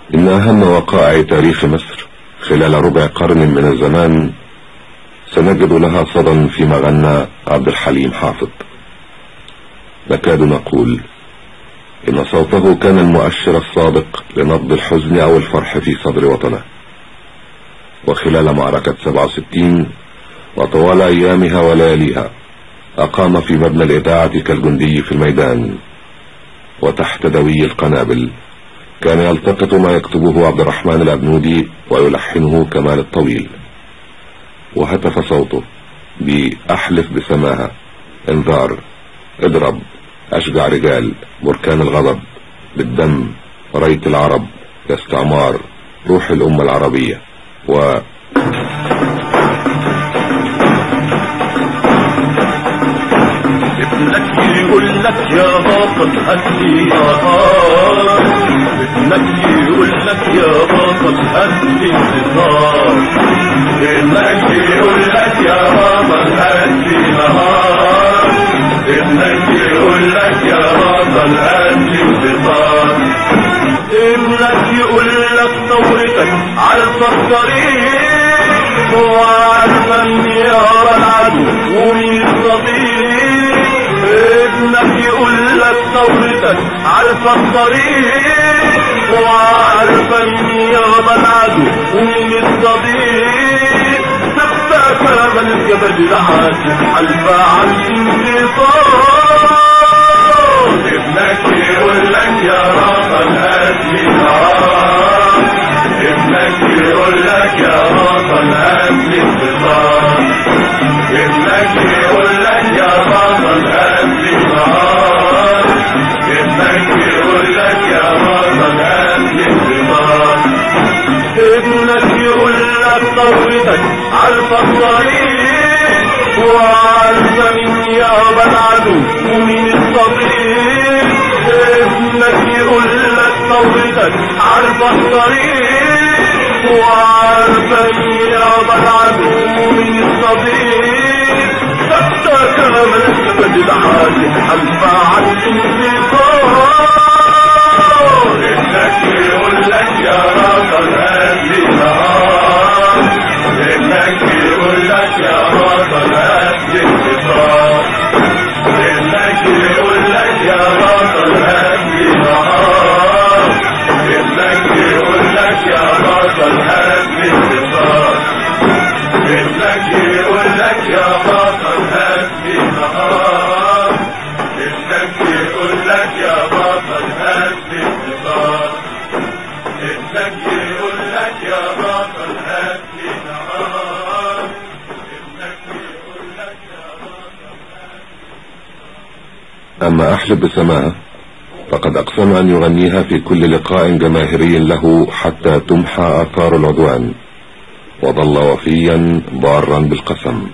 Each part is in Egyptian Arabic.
إن أهم وقائع تاريخ مصر خلال ربع قرن من الزمان سنجد لها صدى فيما غنى عبد الحليم حافظ نكاد نقول إن صوته كان المؤشر الصادق لنبض الحزن أو الفرح في صدر وطنه وخلال معركة 67 وطوال أيامها ولياليها أقام في مبنى الإذاعة كالجندي في الميدان وتحت دوي القنابل كان يلتقط ما يكتبه عبد الرحمن الأبنودي ويلحنه كمال الطويل وهتف صوته بأحلف بسماها انذار اضرب أشجع رجال بركان الغضب بالدم ريت العرب يا استعمار روح الأمة العربية و ابنك يقول لك يا بطل هدي نهار ابنك يقول لك يا بطل هدي انتصار ابنك يقول لك يا بطل هدي نهار ابنك يقول لك يا بطل هدي انتصار ابنك يقول لك ثورتك على الطريق وعارفة انهيار العدو ومين الصديق ابنك يقول لك ثورتك عارفة الطريق وعارفة انهيار العدو ومين الصديق سبت كلام الجبل العاشق حلفة عن الانتصار ابنك يقول لك يا بطل هاتي نهار ابنك يقول لك يا بطل هاتي انتصار ابنك يقول لك يا بطل هاتي نهار ابنك يقول لك يا بطل هاتي انتصار ابنك يقول لك ثورتك عارفة الطريق وعارفة من يابا العدو ومن الصديق ابنك يقول لك ثورتك عارفة الطريق وعارفة من يابا العدو ومن الصديق حتى كلام الاسود العاشق حلفة عن الانتصار ابنك يقول لك يا بطل هاتي نهار ابنك يقول لك يا بطل هاتي انتصار ابنك يقول لك يا بطل هاتي نهار ابنك يقول لك يا بطل هاتي انتصار ابنك يقول لك يا بطل هاتي نهار ابنك يقول لك يا بطل هاتي انتصار ابنك يقول لك يا بطل هاتي نهار ابنك يقول لك يا بطل أما أحلف بسماها فقد أقسم أن يغنيها في كل لقاء جماهيري له حتى تمحى آثار العدوان وظل وفيا ضارا بالقسم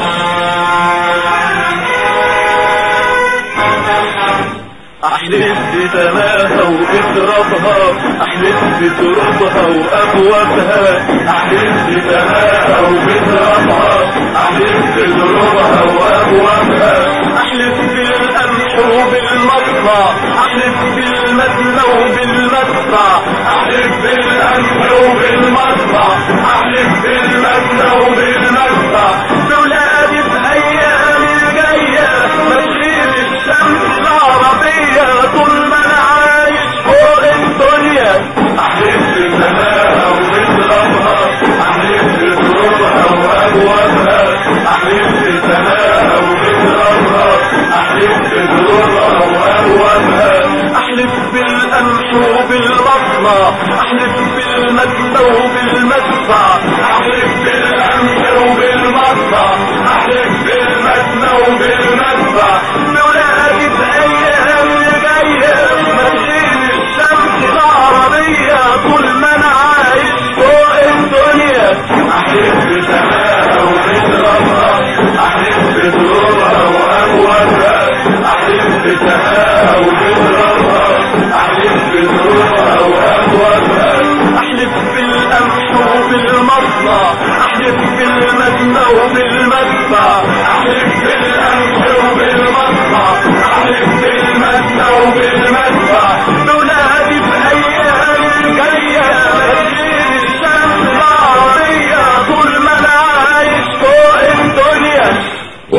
احلف بسماها وبترابها احلف بترابها وابوابها احلف بسماها وبترابها احلف بترابها وابوابها احلف بالقمح وبالمطلع احلف بالمدنى وبالمدفع احلف بالقمح وبالمطلع احلف بالمدنى وبالمدفع بولادي في ايام الجايه ماشيين الشمس العربيه طول ما انا عايش فوق الدنيا احلف بسماها وبترابها احلف بترابها وابوابها احلف بسماها وبترابها احلف بترابها وابوابها احلف بالقمح وبالمصنع احلف بالمدنى وبالمدفع احلف بالقمح وبالمصنع احلف بالمدنى وبالمدفع بولادي في ايام الجايه ماشيين الشمس العربيه طول ما انا عايش فوق الدنيا احلف بسماها وبترابها احلف بترابها وابوابها احلف بسماها وبترابها احلف بترابها وابوابها احلف بالقمح وبالمصنع احلف بالمدنى وبالمدفع احلف بالقمح وبالمصنع احلف بالمدنى وبالمدفع بولادي في ايام الجايه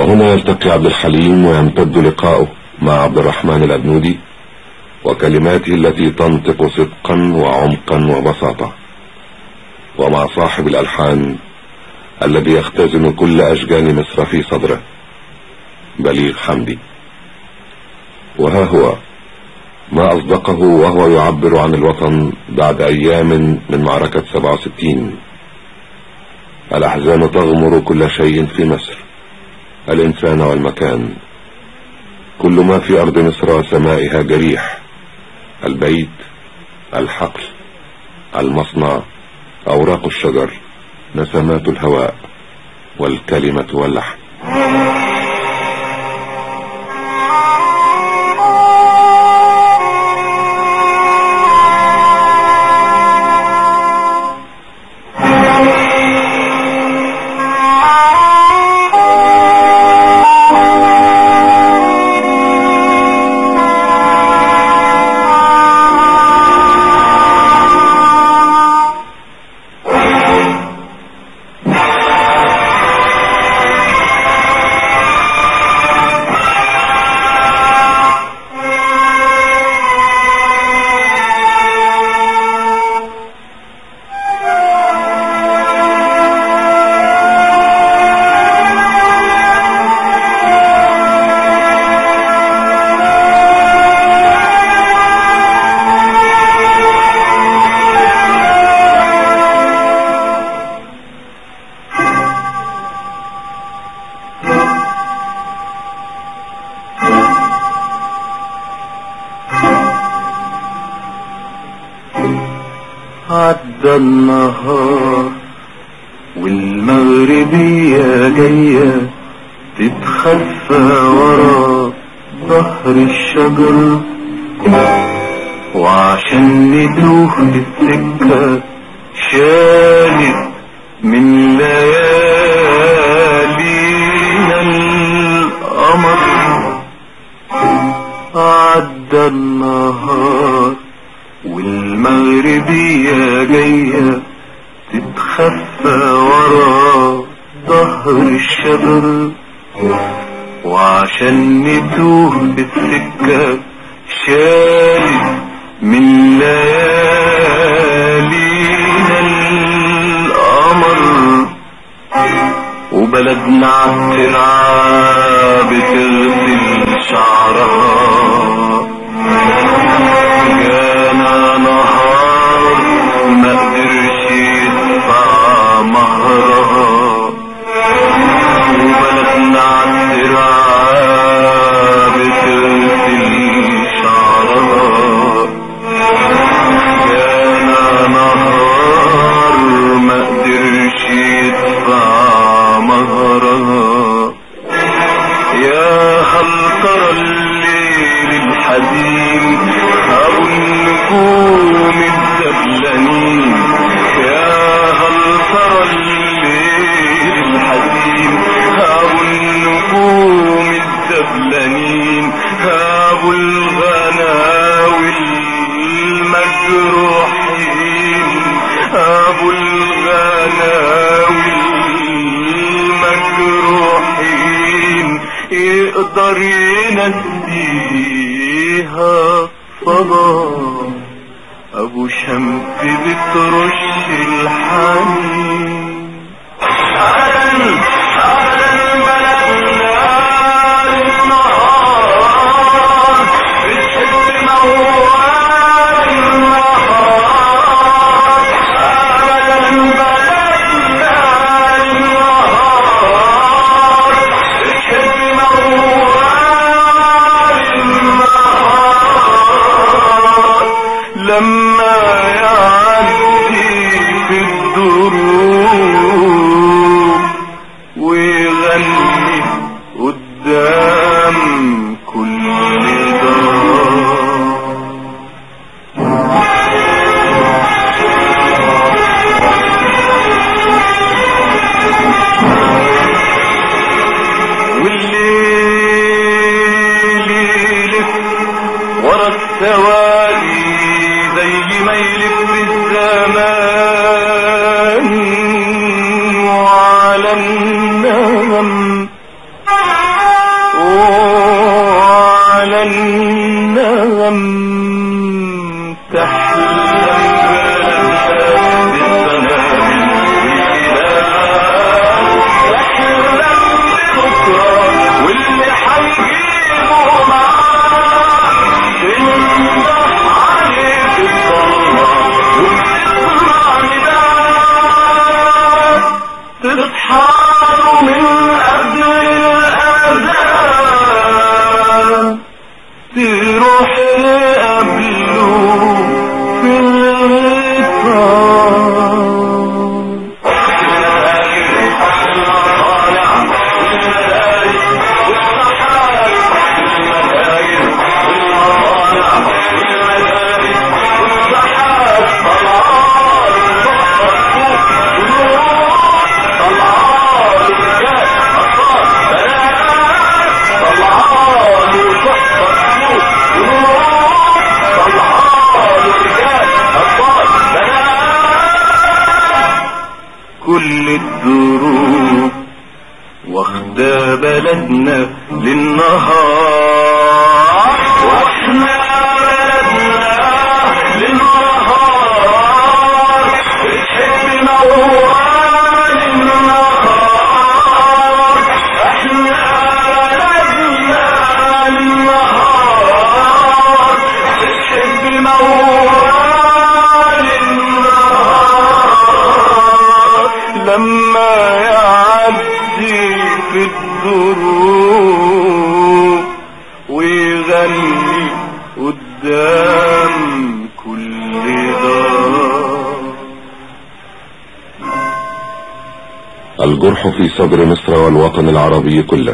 وهنا يلتقي عبد الحليم ويمتد لقاؤه مع عبد الرحمن الأبنودي وكلماته التي تنطق صدقا وعمقا وبساطة ومع صاحب الألحان الذي يختزن كل أشجان مصر في صدره بليغ حمدي وها هو ما أصدقه وهو يعبر عن الوطن بعد أيام من معركة 67 الأحزان تغمر كل شيء في مصر الإنسان والمكان كل ما في أرض مصر وسمائها جريح البيت الحقل المصنع أوراق الشجر نسمات الهواء والكلمة واللحن عدى النهار والمغربية جاية تتخفى ورا ظهر الشجر وعشان نتوه بالسكة شالت من ليالينا القمر عدى النهار والمغربية جاية تتخفى ورا ظهر الشجر وعشان نتوه بالسكة شالت من ليالينا القمر وبلدنا عالترعة بتغسل شعرها جانا نهار ما قدرش يدفع مهرها وبلدنا عالترعة بتغسل شعرها جانا نهار ما قدرش يدفع مهرها يا هل ترى الليل الحزين أبو النجوم الدبلانين يا هل ترى الليل الحزين أبو النجوم الدبلانين أبو الغناوي المجروحين أبو الغناوي المجروحين يقدر ينسيها صلاة أبو شمس بترش الحنين أهلاً أهلاً بلدنا النهار بتحب موال النهار أهلاً بلدنا النهار بتحب موال النهار لما يعدي في الدروب ويغني قدام كل دار والليل يلف ورا السوادي زي ما يلف الزمان وعلى النغم قبله في الغيطان كل الدروب واخدة بلدنا للنهار واحنا بلدنا للنهار بتحب موال النهار احنا بلدنا للنهار بتحب موال النهار لما يعدي في الدروب ويغني قدام كل دار الجرح في صدر مصر والوطن العربي كله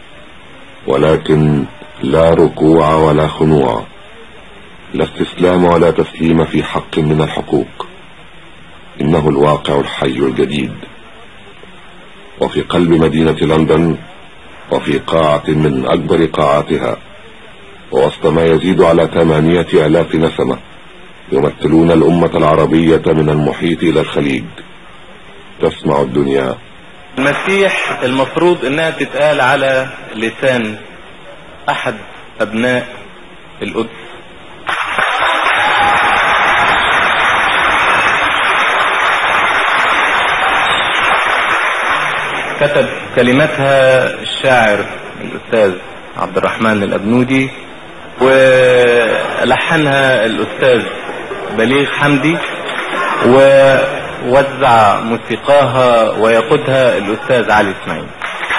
ولكن لا ركوع ولا خنوع لا استسلام ولا تسليم في حق من الحقوق إنه الواقع الحي الجديد وفي قلب مدينة لندن وفي قاعة من أكبر قاعاتها ووسط ما يزيد على ثمانية آلاف نسمة يمثلون الأمة العربية من المحيط إلى الخليج تسمع الدنيا المسيح المفروض انها تتقال على لسان احد ابناء القدس كتب كلماتها الشاعر الاستاذ عبد الرحمن الابنودي ولحنها الاستاذ بليغ حمدي ووزع موسيقاها ويقودها الاستاذ علي اسماعيل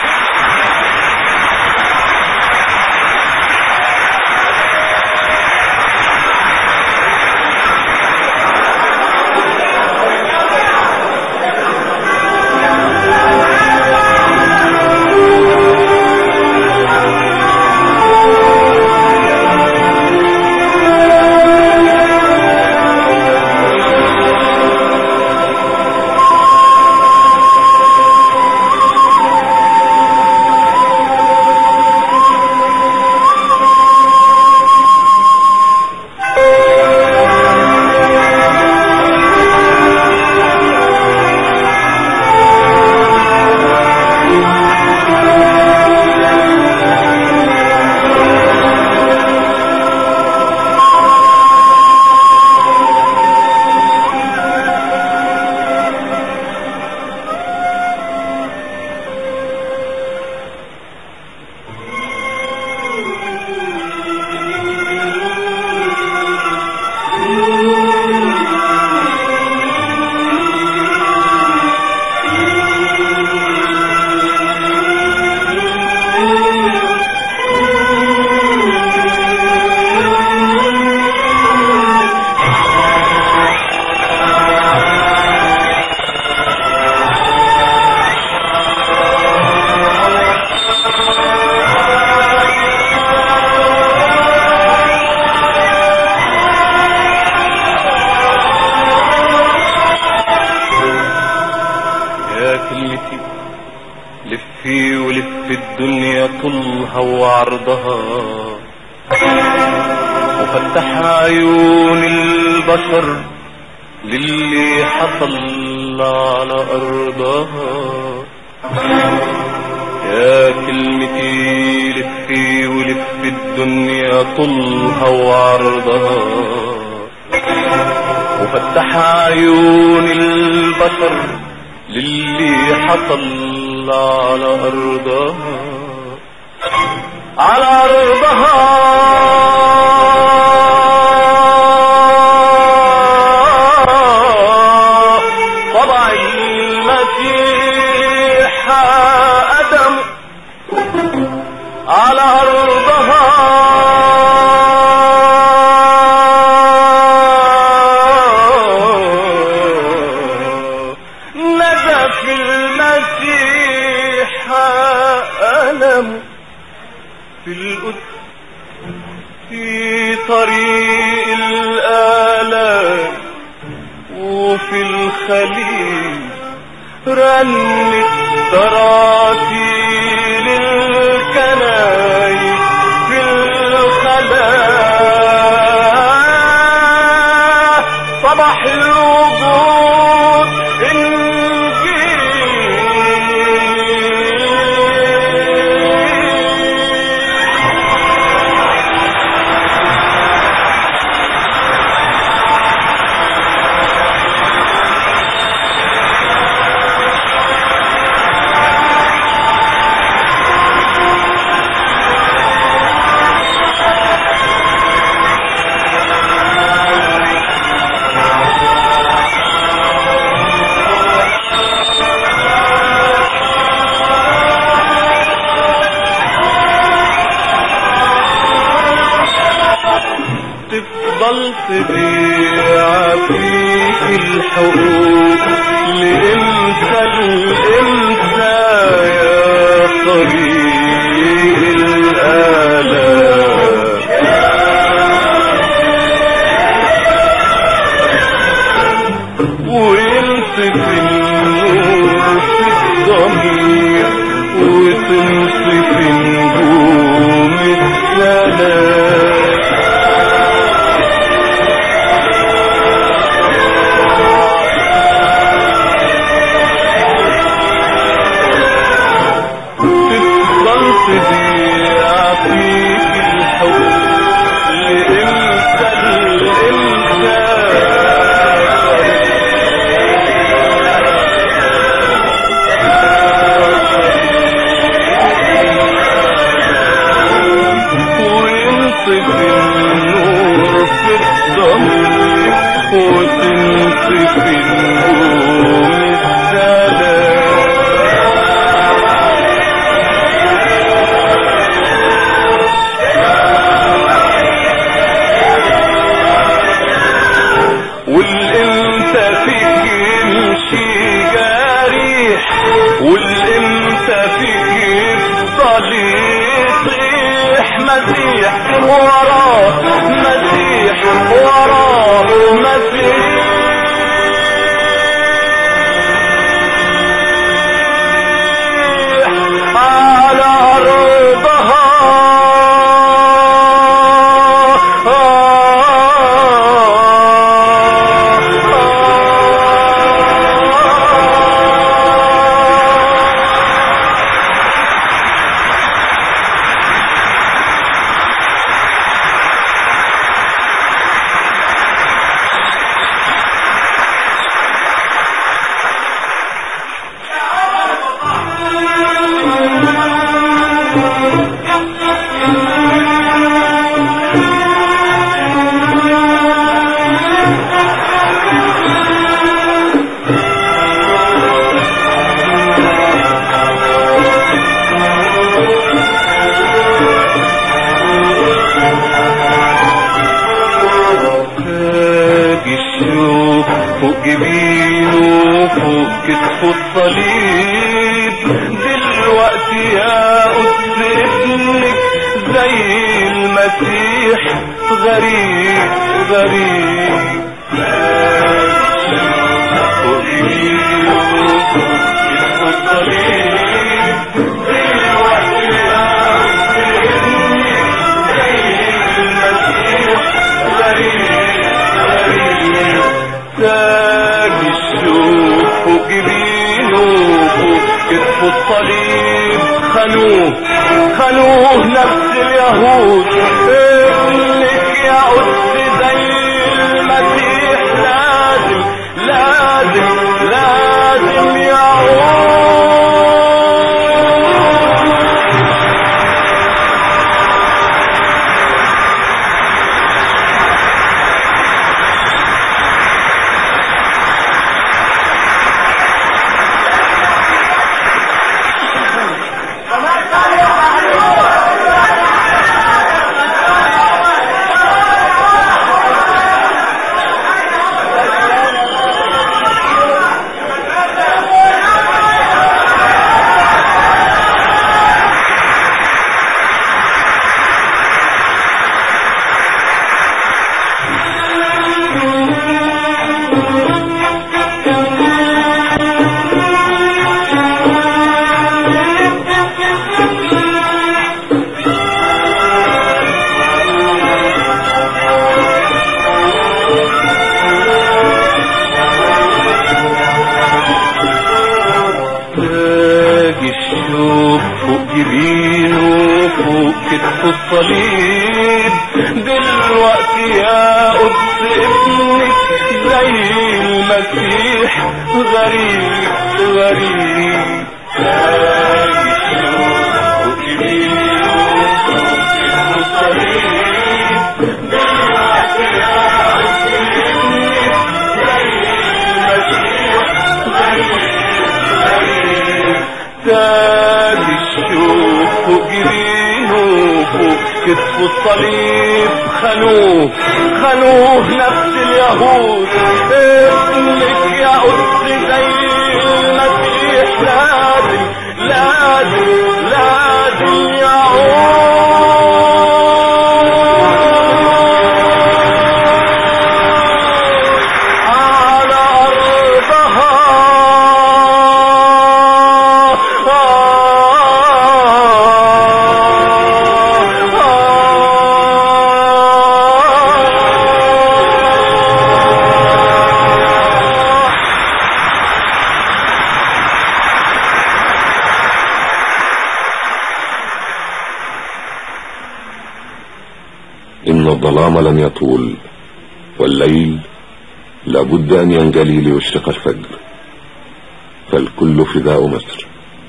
يا كلمتي لفي ولف الدنيا طولها وعرضها وفتح عيون البشر للي حصل على أرضها يا كلمتي لفي ولف الدنيا طولها وعرضها وفتح عيون البشر للي حصل على أرضها على أرضها طبع المسيح أدم على أرضها في القدس في طريق الآلام وفي الخليل رنت تراتيل الكنايس في الخلاء صباح الوجود انجيل تفضل تبيع فيك الحقوق لإمتى لإمتى يا طريق الآلام وينصف النور في الضمير وتنصف نجوم السلام تفضل تبيع فيك الحب لإمتى لإمتى وينصف النور في الضمير وتنصف نجوم السلام والامتى فيك يمشي جاريح والامتى فيك يفضل يطيح مسيح وراه مسيح وراه مسيح على رضها تاج الشوق فوق جبينه فوق كتفه الصليب دلوقتي يا قدس ابنك زي المسيح غريب غريب فوق جبينه فوق كتفه الصليب دلوقتي يا قدس ابنك زي المسيح غريب غريب تاج الشوق فوق جبينه فوق كتفه الصليب خانوه خانوه نفس اليهود ابنك يا قدس زي المسيح لازم لازم لازم يعود جبينه فوق كتف الصليب دلوقتي يا قدس ابنك زي المسيح غريب غريب فوق جبينه فوق كتف الصليب دلوقتي يا قدس ابنك زي المسيح غريب تاج الشوق فوق جبينه فوق كتفه الصليب خانوه خانوه نفس اليهود ابنك يا قدس زي المسيح لازم لازم لازم يعود على أرضها إن الظلام لن يطول والليل لابد أن ينجلي ليشرق الفجر فالكل فداء مصر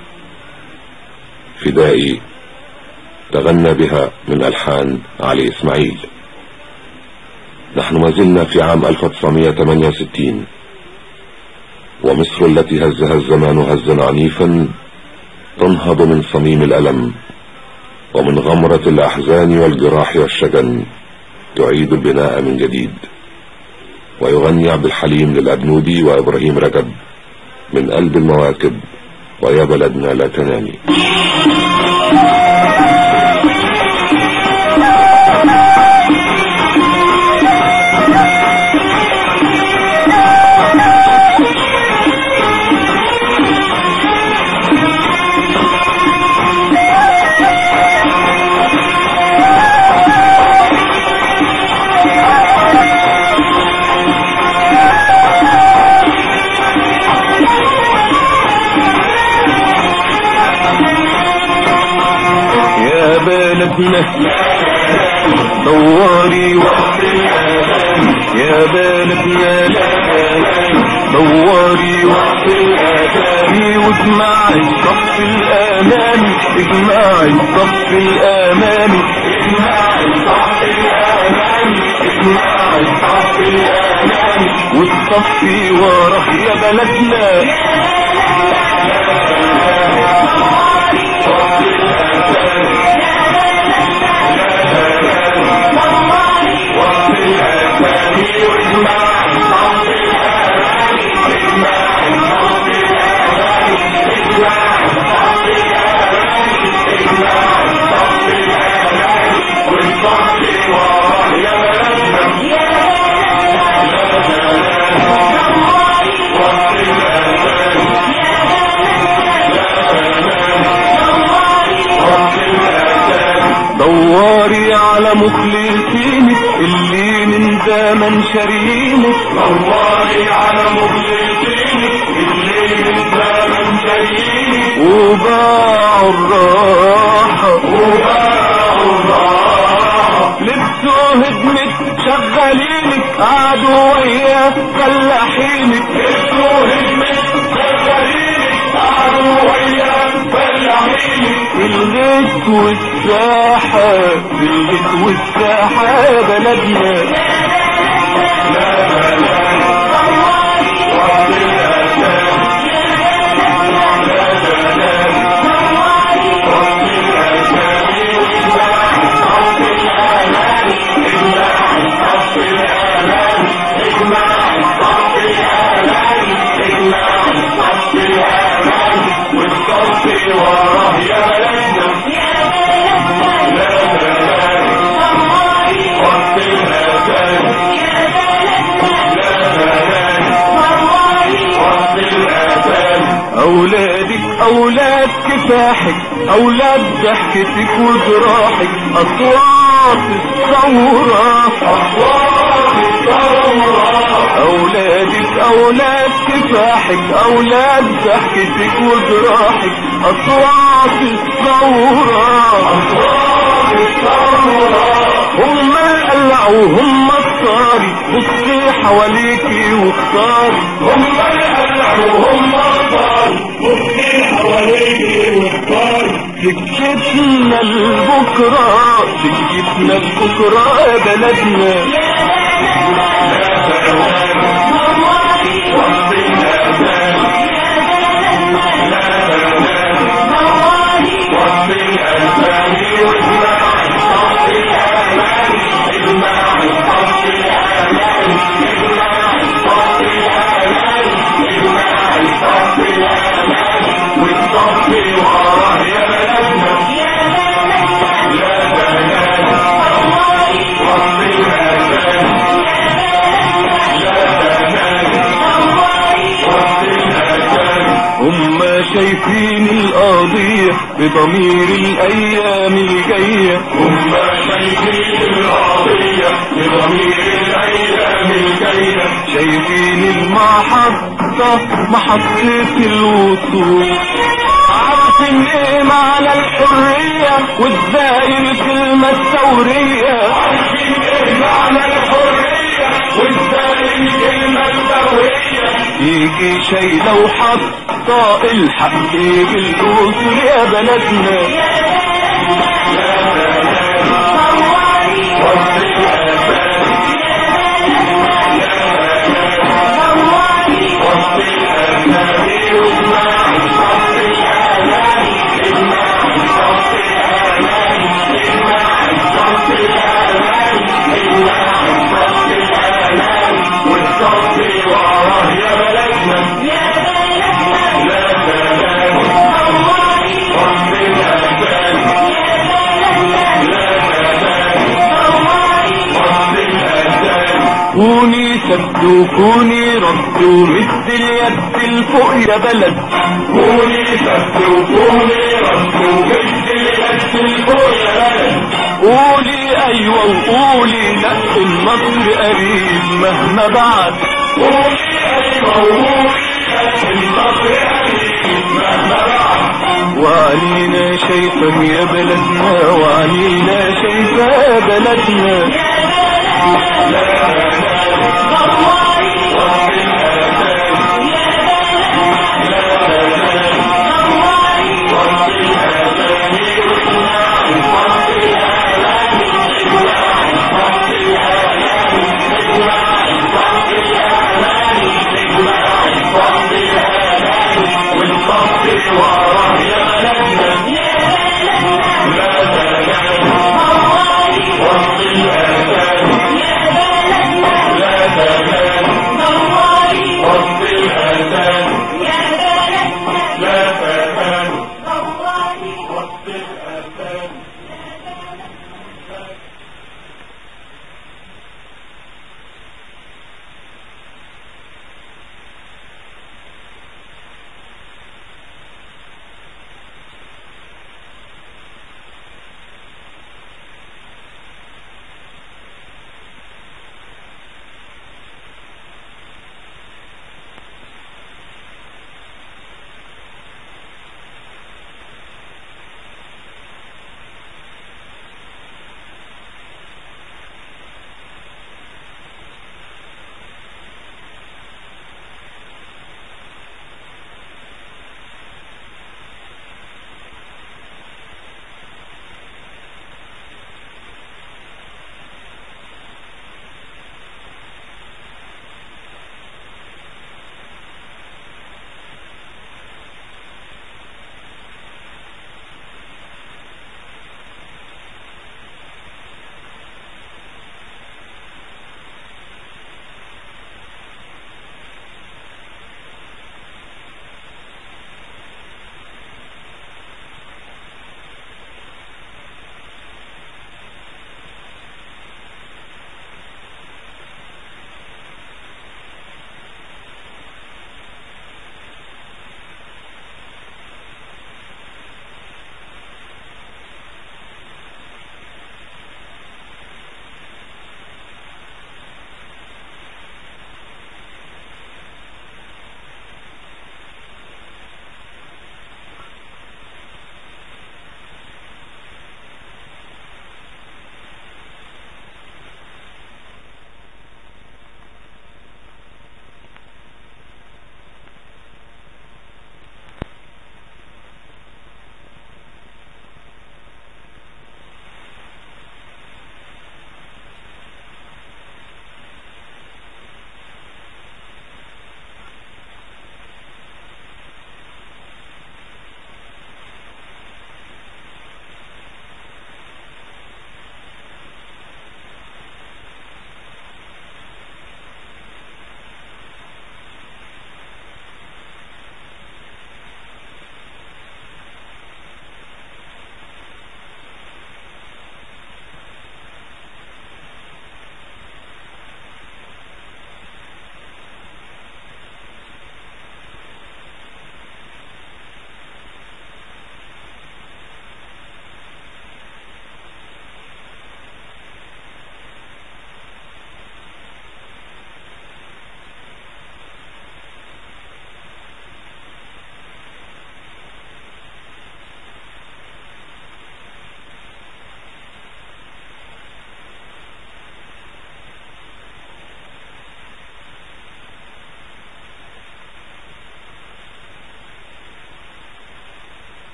فدائي تغنى بها من ألحان علي إسماعيل نحن ما زلنا في عام 1968 ومصر التي هزها الزمان هزا عنيفا تنهض من صميم الألم ومن غمرة الأحزان والجراح والشجن تعيد البناء من جديد ويغني عبد الحليم للأبنودي وإبراهيم رجب من قلب المواكب ويا بلدنا لا تنامي يا بلدنا دوري وقت الأذان يا بلدنا لا دوري وقت الأذان واجمعي الصف الأمامي اجمعي الصف الأمامي اجمعي الصف الأمامي اجمعي الصف الأمامي والصف وراه يا بلدنا دوري على مخلصينك اللي من زمن شارينك دوري على مخلصينك اللي من زمن شارينك وباعوا الراحة وباعوا الراحة لبسوا هدمة شغالينك قعدوا ويا فلاحينك لبسوا هدمة شغالينك قعدوا ويا فلاحينك الغيث والساحة الغيث والساحة بلدنا أولادك أولاد كفاحك أولاد ضحكتك وجراحك أصوات الثورة أصوات الثورة أولادك أولاد كفاحك أولاد ضحكتك وجراحك أصوات الثورة هم القلع وهم الصاري بصي حواليكي واختاري هم القلع وهم الصاري بصي حواليكي واختاري سكتنا لبكرة سكتنا لبكرة يا بلدنا هم شايفين القضية بضمير الأيام الجاية هم شايفين القضية بضمير الأيام الجاية شايفين المحطة محطة الوصول عارفين ايه معنى الحرية وازاي الكلمة الثورية عارفين ايه معنى الحرية وازاي الكلمة الثورية يجي شيء لو حط الحق يجي الأصول يا بلدنا كوني سد وكوني رد ومد اليد الفوق يا بلد كوني سد وكوني رد ومد اليد الفوق يا بلد قولي ايوه وقولي لا النصر قريب مهما بعد قولي ايوه وقولي لا النصر قريب مهما بعد وعنينا شايفة يا بلدنا وعنينا شايفة يا بلدنا لا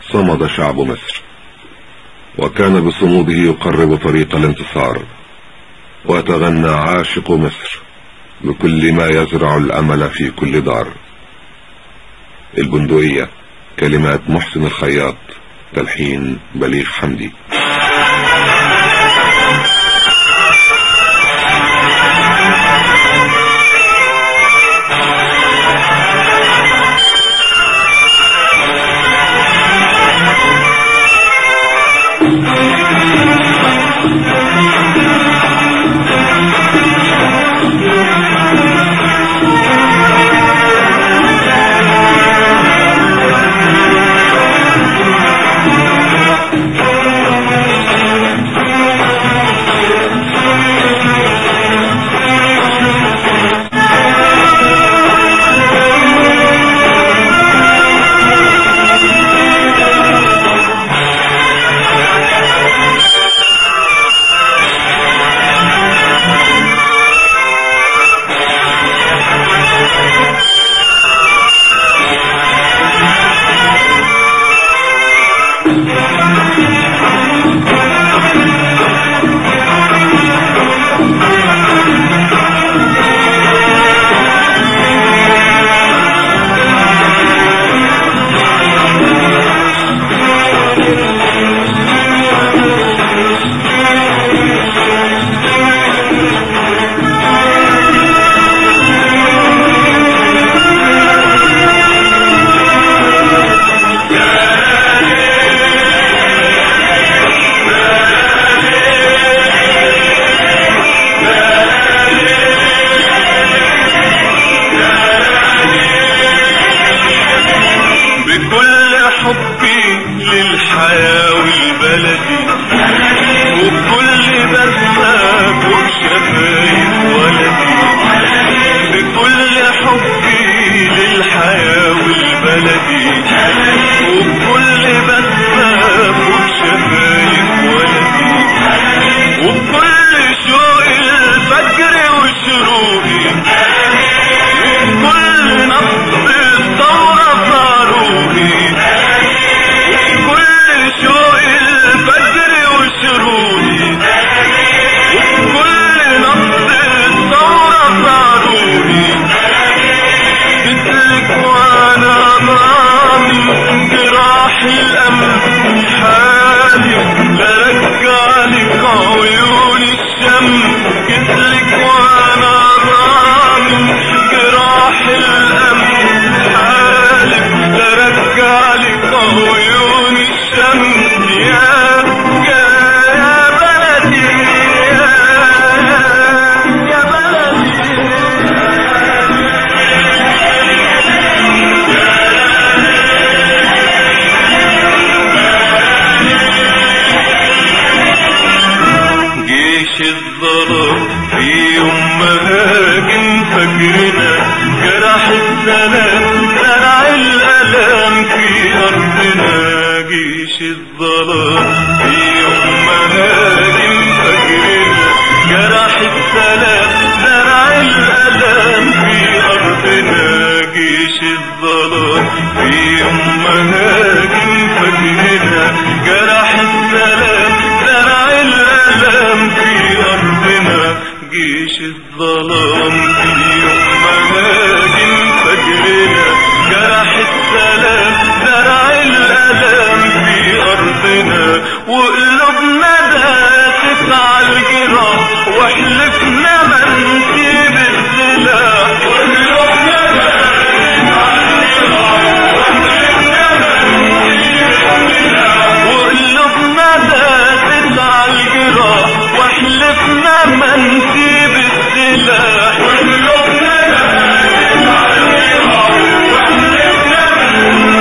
صمد شعب مصر وكان بصموده يقرب طريق الانتصار وتغنى عاشق مصر بكل ما يزرع الأمل في كل دار البندقية كلمات محسن الخياط تلحين بليغ حمدي بكل حبي للحياة والبلدي وبكل بسمة وبشفايف ولدي بكل حبي للحياة والبلدي وبكل بسمة وبشفايف ولدي وبكل شوق الفجر وشروقي وبكل نبض الثورة صاروخي كل شوق الفجر وشروقي وكل نبض الثورة صاروخي مثلك وانا ضامن جراح الامل حالي لرجع لك عيون الشم مثلك وانا ضامن جراح الامل حالي لرجع لك عيون الشم يا يا يا بلدي يا يا بلدي جيش الظلام في يوم مهاجم فجرنا جرح السلام زرع الألام في أرضنا جيش الظلام في يوم مهاجم فجرنا جرح السلام زرع الألام في أرضنا جيش الظلام في يوم مهاجم فجرنا جرح السلام زرع الألم في أرضنا جيش الظلام في يوم مهاجم فجرنا جرح السلام زرع الألم في أرضنا وقلوبنا داست على الجراح وحلفنا ما نسيب السلاح وقلوبنا داست على الجراح وقلوبنا داست على الجراح وحلفنا ما نسيب السلاح وقلوبنا داست على الجراح وحلفنا ما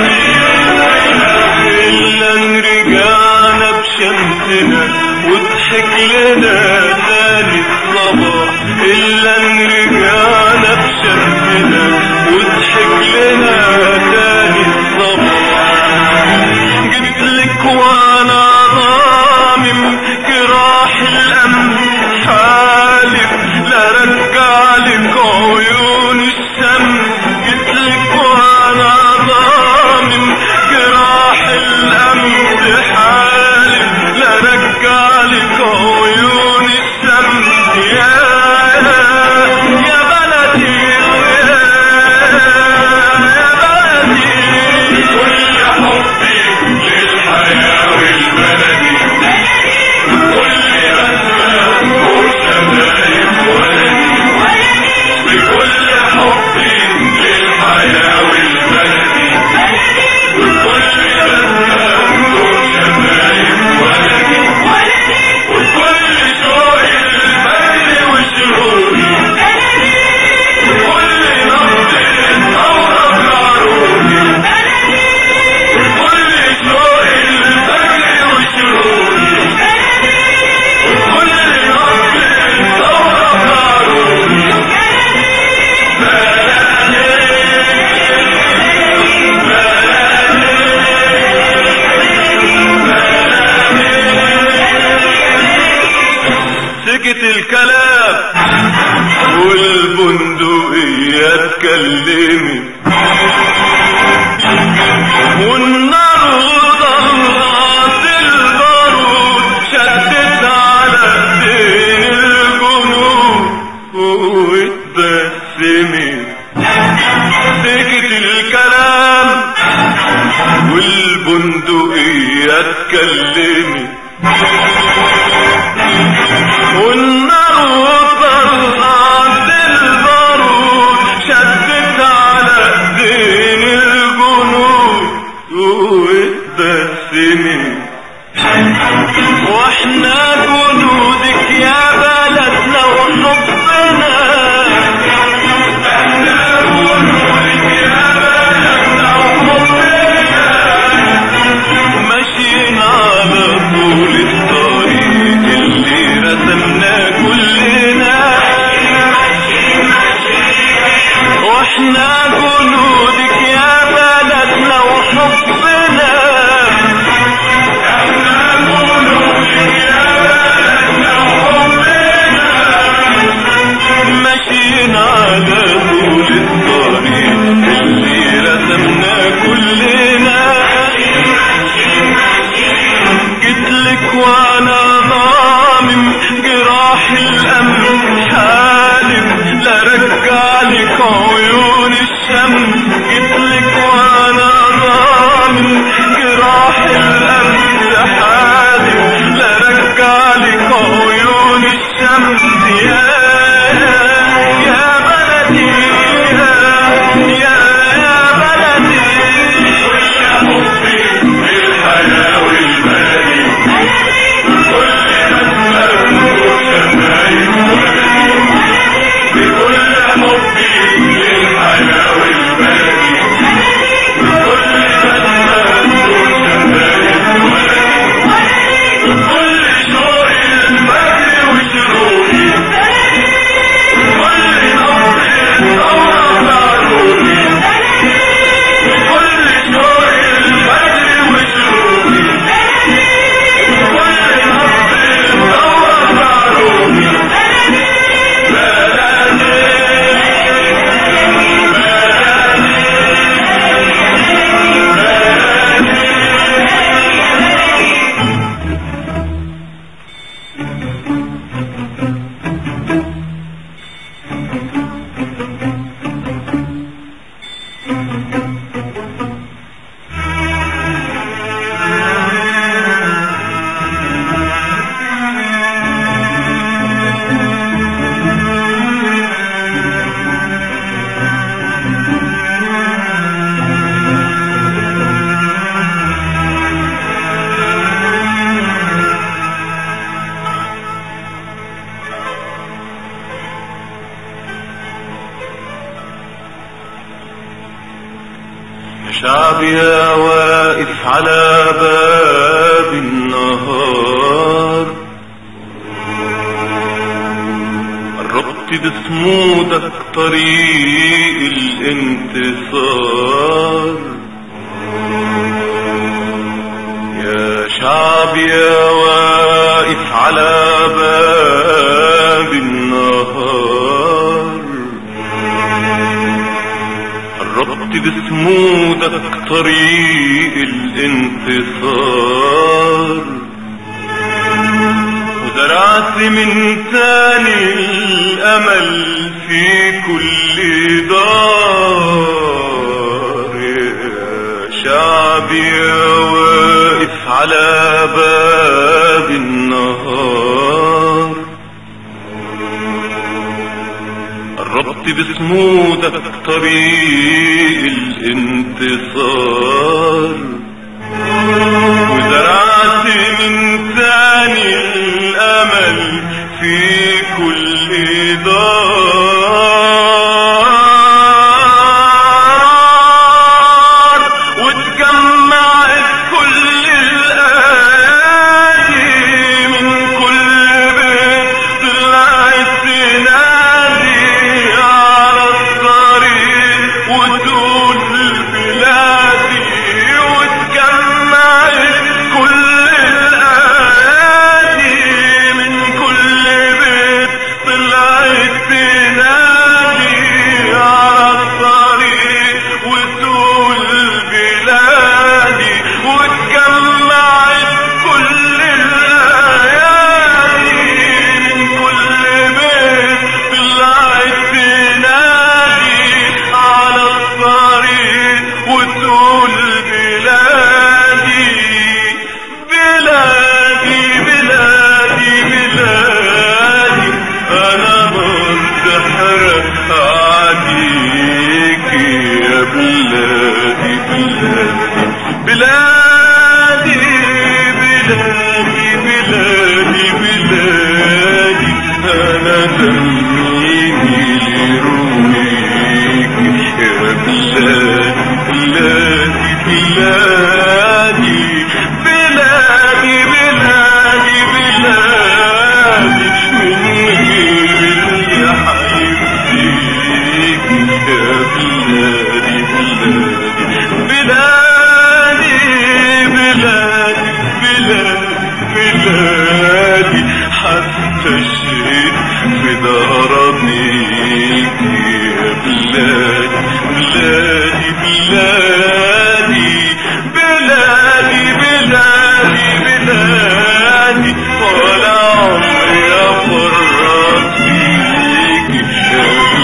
إلا إن رجعنا بشمسنا وضحك لنا تاني الصباح إلا إن رجعنا بشمسنا وضحك لنا تاني الصباح جبت لك وانا ضامم جراح الامن حالف لا رجع لك عيون الشمس جبت لك وانا ضامم جراح الامن الكلام والبندقية اتكلمت والنار وطلعت البارود شدت على ايدين الجنود واتبسمت سكت الكلام والبندقية اتكلمت والنار طلعت البارود شدت على ايدين الجنود واتبسمت واحنا جنودك يا بلدنا وحبنا ماشيين على طول الطريق اللي رسمناه كلنا واحنا جنودك يا بلدنا وحبنا ماشيين على طول الطريق اللي رسمناه كلنا جيتلك وانا ضامم جراح الامن حالم لا رجع لك عيون الشمس جيتلك وانا ضامم جراح الامن حالم لا رجع لك عيون الشمس يا يا بلدي يا يا يا بلدي يا حبي بالحياة والبلدي بكل حبي للحياة والبلدي بكل كل شوق البدر وشروقي كل نور نور معروفي كل شوق البدر وشروقي كل نور نور معروفي شعب يا واقف على باب النهار قربت بصمودك طريق الانتصار يا شعب يا واقف على باب النهار قربت بصمودك طريق الانتصار وزرعت من تاني الامل في كل دار يا شعبي يا واقف على باب النهار قربت بصمودك طريق الانتصار وزرعت من تاني الامل في كل دار واتجمعت كل الايادي من كل بيت طلعت تنادي على الطريق وتقول بلادي واتجمعت كل الايادي من كل بيت بلادي بلادي بلادي بلادي أنا دميني لرويك يا بلادي بلادي بلادي بلادي بلادي بلادي من غير اللي حيبديك يا بلادي بلادي بلادي بلادي بلادي بلادي حتى الشيء في دار أرضيك يا بلادي بلادي بلادي بلادي بلادي بلادي ولا عمري أفرط فيك يا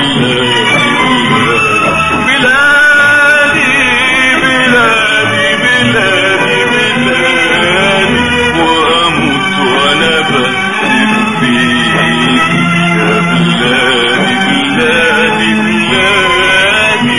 بلادي بلادي بلادي بلادي وأموت وأنا بكتب فيك يا بلادي بلادي بلادي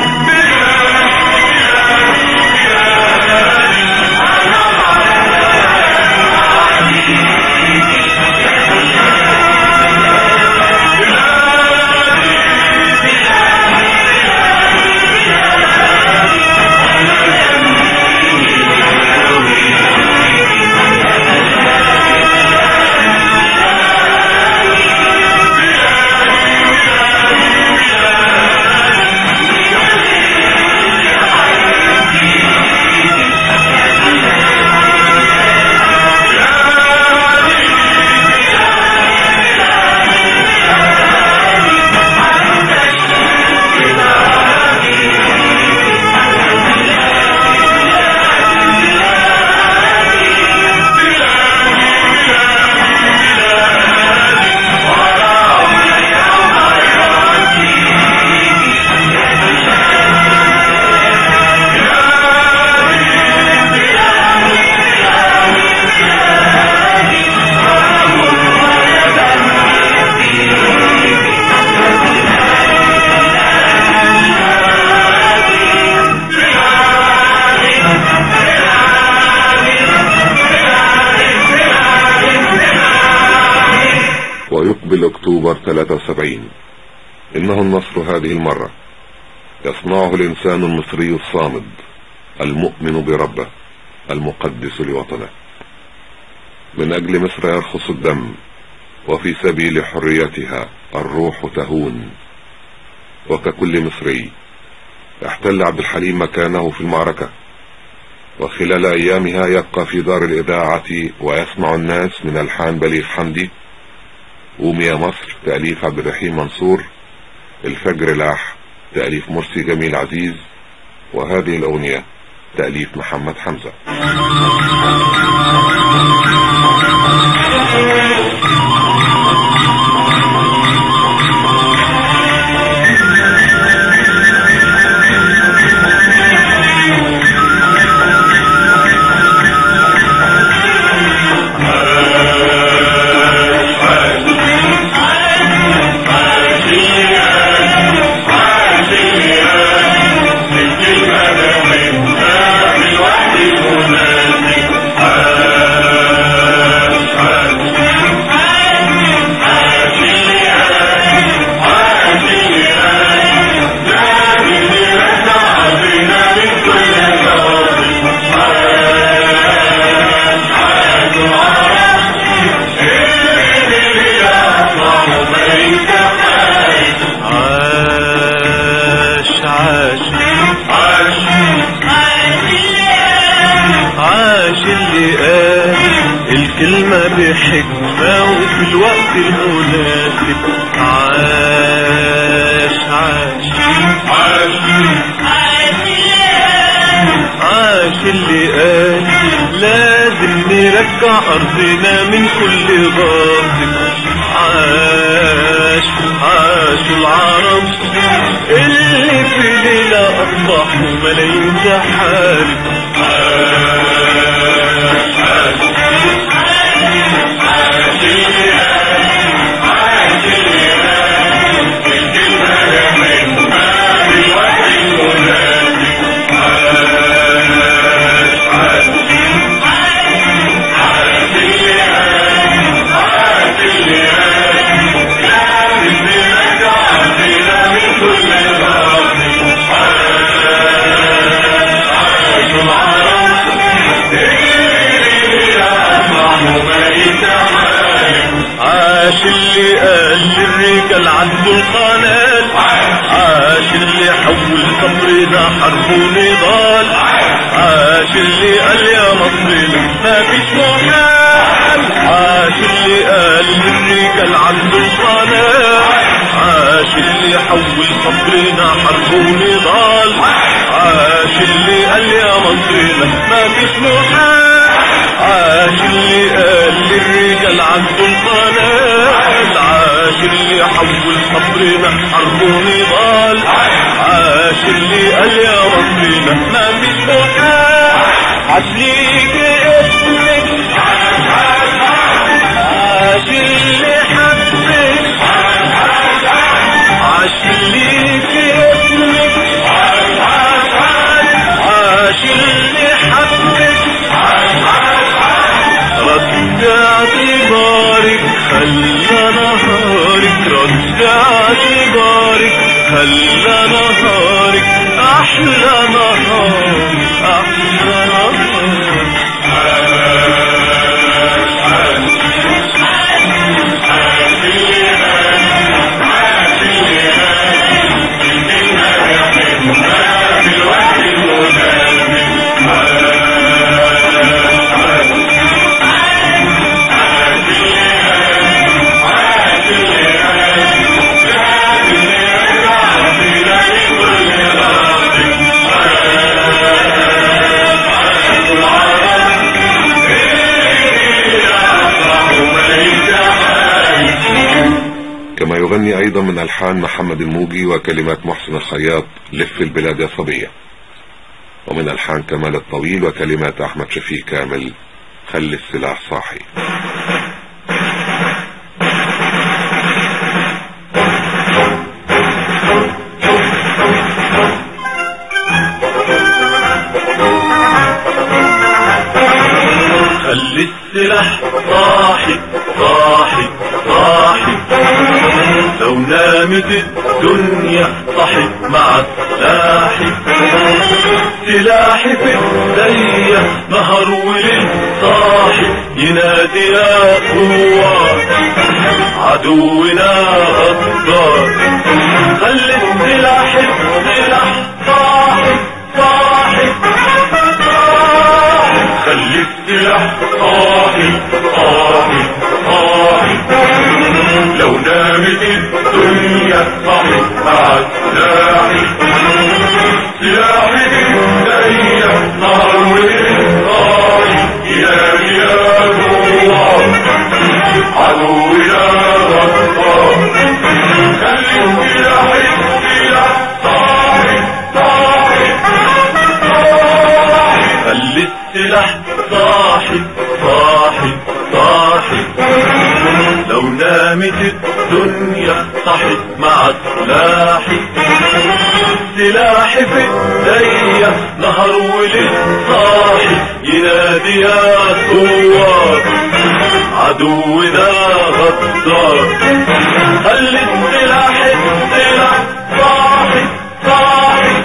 ويقبل أكتوبر 73 إنه النصر هذه المرة يصنعه الإنسان المصري الصامد المؤمن بربه المقدس لوطنه من أجل مصر يرخص الدم وفي سبيل حريتها الروح تهون وككل مصري يحتل عبد الحليم مكانه في المعركة وخلال أيامها يبقى في دار الإذاعة ويسمع الناس من ألحان بليغ حمدي قوم يا مصر تأليف عبد الرحيم منصور الفجر لاح تأليف مرسي جميل عزيز وهذه الأغنية تأليف محمد حمزة عاش عاش عاش اللي قال الكلمة بحكمة وفي الوقت المناسب عاش عاش عاش اللي قال لازم نرجع أرضنا من كل غاصب عاش عاش العرب اللي في ليلة أصبحوا ملايين تحارب عاش اللي قال للرجال عدوا القنال عاش اللي حول صبرنا حرب ونضال عاش اللي قال يا مصرنا ما فيش محال عاش اللي قال للرجال عدوا القنال عاش اللي حول صبرنا حرب ونضال عاش اللي قال يا مصرنا ما فيش محال عاش اللي قال للرجال عنده القناة عاش اللي حول صبرنا حرب ونضال عاش اللي قال يا ربنا ما فيش محال عاش ليك اسمك عاش اللي حبك عاش ليك اسمك عاش اللي حبك رد اعتبارك خلى نهارك رد اعتبارك خلى نهارك احلى نهار احلى نهار كما يغني ايضا من الحان محمد الموجي وكلمات محسن الخياط لف البلاد يا صبية ومن الحان كمال الطويل وكلمات احمد شفيق كامل خلي السلاح صاحي خلي السلاح صاحي صاحي صاحي لو نامت الدنيا صحت مع سلاحي سلاحي في ايديا نهر وليل صاحي ينادي يا قوة عدونا غدار خلي السلاح السلاح صاحي صاحي خلي السلاح صاحي صاحي صاحي لو نامت الدنيا صاحي مع سلاحي سلاحي بإيديا نهر وليل صاحي يا يا الله عدونا غدار خلي السلاح السلاح صاحي صاحي خلي السلاح صاحي صاحي صاحي لو نامت الدنيا صحت مع سلاحي سلاحي في ايديا نهر وليل صاحي ينادي يا ثوار عدونا غدار خلي السلاح السلاح صاحي صاحي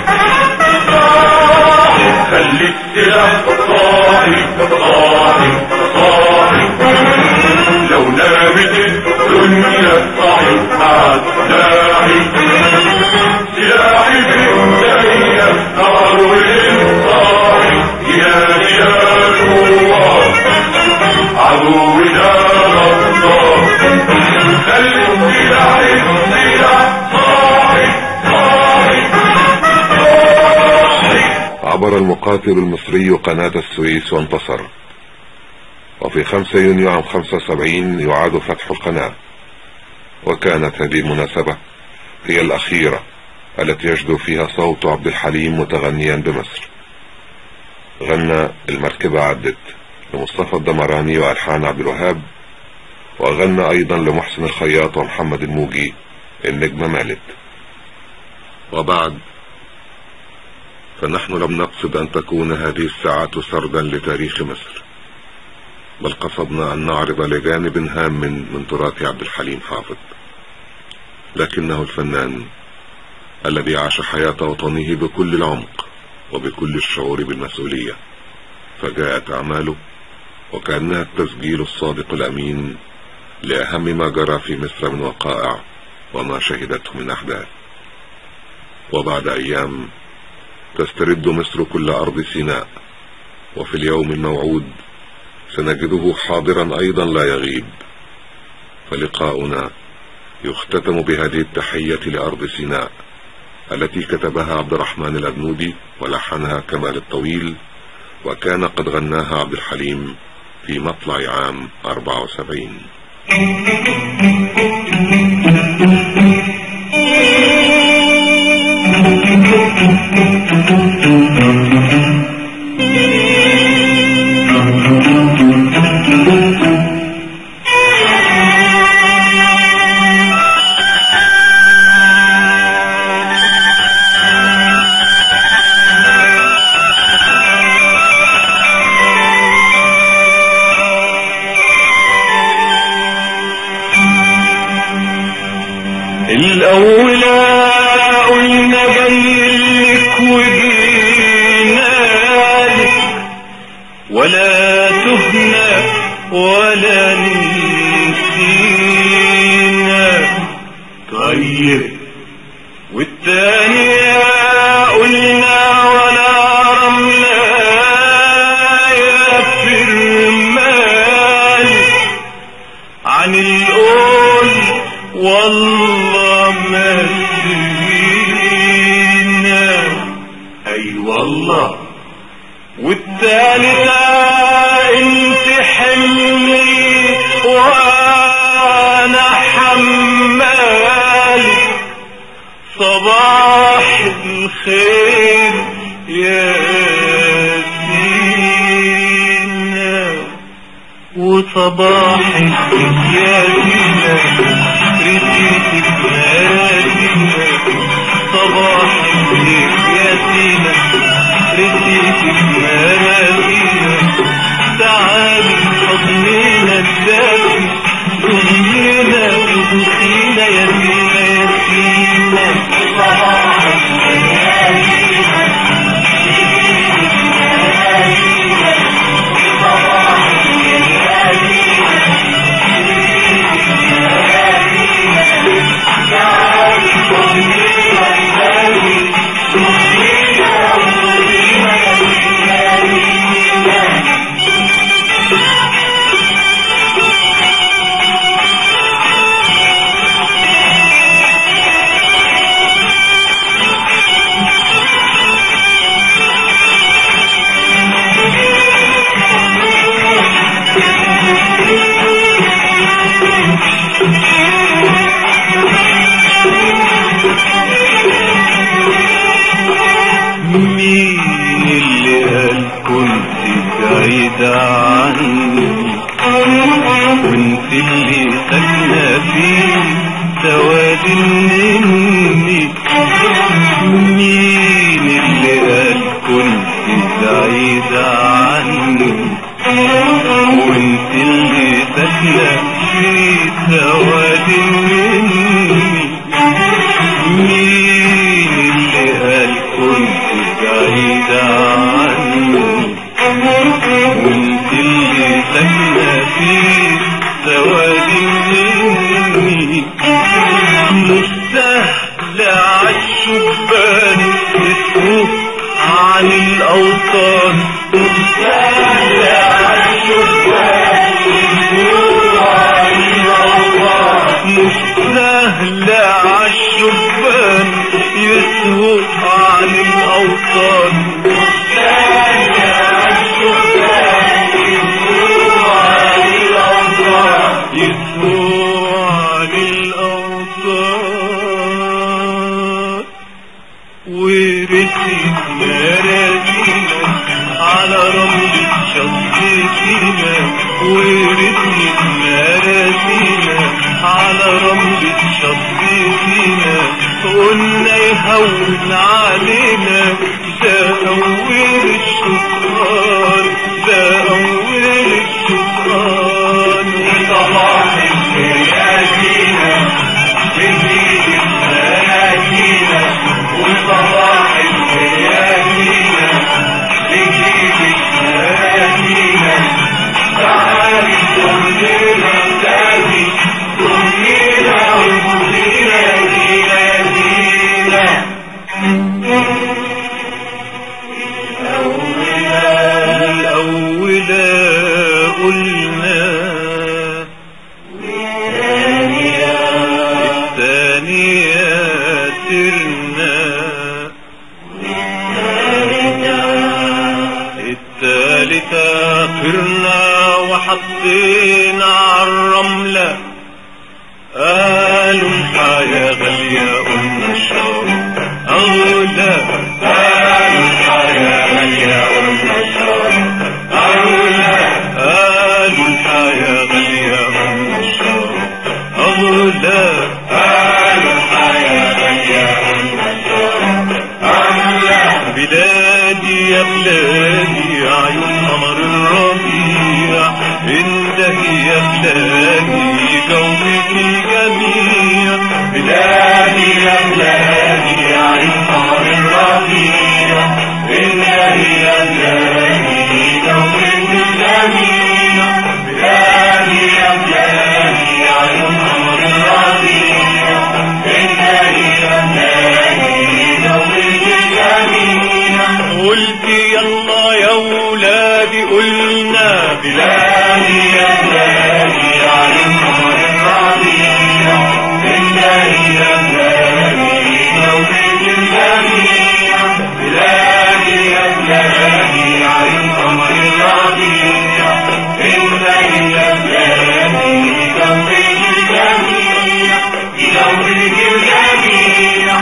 خلي السلاح صاحي صاحي صاحي لو نامت الدنيا صاحي مع سلاحي سلاحي في ايديا نهر وليل صاحي يا رجال الله عدونا غدار خلي السلاح السلاح صاحي صاحي عبر المقاتل المصري قناة السويس وانتصر وفي 5 يونيو عام 75 يعاد فتح القناة وكانت هذه المناسبة هي الأخيرة التي يجدو فيها صوت عبد الحليم متغنيا بمصر غنى المركبة عدت لمصطفى الدمراني وألحان عبد الوهاب وغنى أيضا لمحسن الخياط ومحمد الموجي النجمة مالت وبعد فنحن لم نقصد أن تكون هذه الساعة سردا لتاريخ مصر بل قصدنا أن نعرض لجانب هام من تراث عبد الحليم حافظ لكنه الفنان الذي عاش حياة وطنه بكل العمق وبكل الشعور بالمسؤولية فجاءت أعماله وكأنها التسجيل الصادق الأمين لأهم ما جرى في مصر من وقائع وما شهدته من أحداث وبعد أيام تسترد مصر كل أرض سيناء وفي اليوم الموعود سنجده حاضرا أيضا لا يغيب فلقاؤنا يختتم بهذه التحية لأرض سيناء التي كتبها عبد الرحمن الأبنودي ولحنها كمال الطويل وكان قد غناها عبد الحليم في مطلع عام 74 الأولى قلنا جايلك وجينالك ولا تهنا ولا نسينا طيب والتانية قلنا ولا رملة يغفر مالك عن القول والله ما سهينا اي والله والتالتة انت حملي وانا حمالي صباح الخير يا سينا وصباحك يا زينة رسيتك نادينا صباحك يا زينة رسيتك نادينا تعالي حضنينا الدافي ضمينا وضخينا يا زينة يا زينة صباحك يا زينة مين اللي قال كنت بعيدة عني وانت اللي ساكنة فيه سواد مني مين اللي قال كنت بعيدة عني وانت اللي ساكنة فيه سواد مني مين اللي قال كنت بعيدة عني وانت اللي ساكنة في سواد مني مش سهل عالشبان يسوق عن الأوطان مش سهل عالشبان يسوق عن الأوطان مش سهل عالشبان يسوق عن الأوطان مش سهل عالشبان يسوق عن الأوطان يسوق عن الأوطان ورثت مراكينا على رمل شطيتنا ورثت مراكينا على رمل شطيتنا قلنا يهون علينا ده سافرنا وحطينا عالرملة قالوا الحياة غالية قلنا الشوق أغلى قالوا الحياة غالية قلنا الشوق أغلى قالوا الحياة غالية قلنا الشوق أغلى قالوا الحياة غالية قلنا الشوق أغلى بلادي يا بلادي عيون قمر الربيع انده يا بلادي جوك الجميع بلادي يا بلادي عيون قمر الربيع انده يا بلادي جوك الجميع بلادي يا بلادي عيون قمر الربيع انده يا بلادي جوك الجميع قلت يلا يا ولادي قلنا بلادي يا بلادي عين قمر الربيع بلادي يا بلادي جوزك الجميع بلادي يا بلادي عين قمر الربيع بلادي يا بلادي جوزك الجميع جوزك الجميع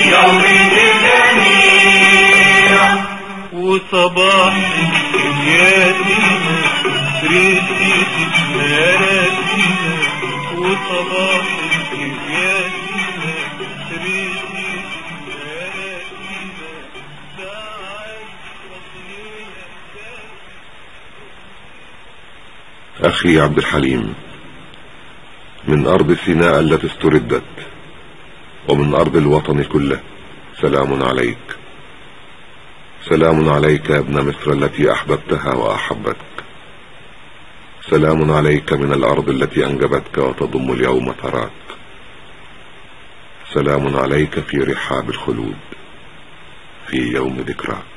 جوزك الجميع وصباح ياسينا ريسيتي ناراتينا وصباح ياسينا ريسيتي ناراتينا ساعات رصينا أخي عبد الحليم من أرض سيناء التي استردت ومن أرض الوطن كله سلام عليك سلام عليك يا ابن مصر التي أحببتها وأحبتك سلام عليك من الأرض التي أنجبتك وتضم اليوم ثراك سلام عليك في رحاب الخلود في يوم ذكراك